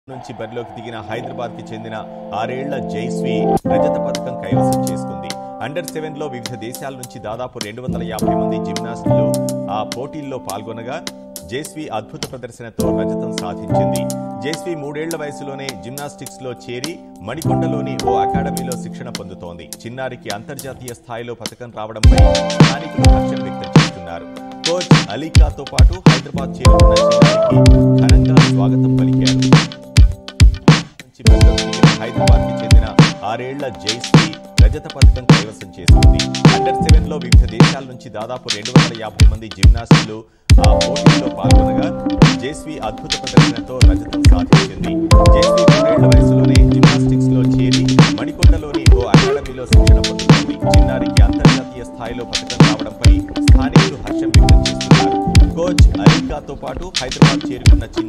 నుంచి బరిలోకి దిగిన హైదరాబాద్ కి చెందిన ఆరేళ్ల జైస్వి రజత పథకం కైవసం చేసుకుంది అండర్ సెవెన్ లో వివిధ దేశాల నుంచి దాదాపు రెండు వందల యాభై మంది జిమ్నాస్టులు ఆ పోటీల్లో పాల్గొనగా జైస్వి అద్భుత ప్రదర్శనతో రజతం సాధించింది జైస్వి మూడేళ్ల వయసులోనే జిమ్నాస్టిక్స్ లో చేరి మణికొండలోని ఓ అకాడమీలో శిక్షణ పొందుతోంది చిన్నారికి అంతర్జాతీయ స్థాయిలో పథకం రావడంపై స్థానికులు హర్షం వ్యక్తం చేస్తున్నారు కోచ్ అలీకాతో పాటు హైదరాబాద్ చేరుకున్న చిన్నారికి ఘనంగా స్వాగతం పలికారు నుంచి బరిలోకి దిగిన హైదరాబాద్ కి చెందిన ఆరేళ్ల జైశ్రీ రజత పథకం కైవసం చేసుకుంది అండర్ సెవెన్ లో వివిధ దేశాల నుంచి దాదాపు రెండు వందల యాభై మంది జిమ్నాస్టులు ఆ పోటీల్లో పాల్గొనగా జైస్వి అద్భుత ప్రదర్శనతో రజతం సాధించింది జైస్వి మూడేళ్ల వయసులోనే జిమ్నాస్టిక్స్ లో చేరి మణికొండలోని ఓ అకాడమీలో శిక్షణ పొందుతుంది చిన్నారికి అంతర్జాతీయ స్థాయిలో పథకం రావడంపై స్థానికులు హర్షం వ్యక్తం చేస్తున్నారు కోచ్ అలీకాతో పాటు హైదరాబాద్ చేరుకున్న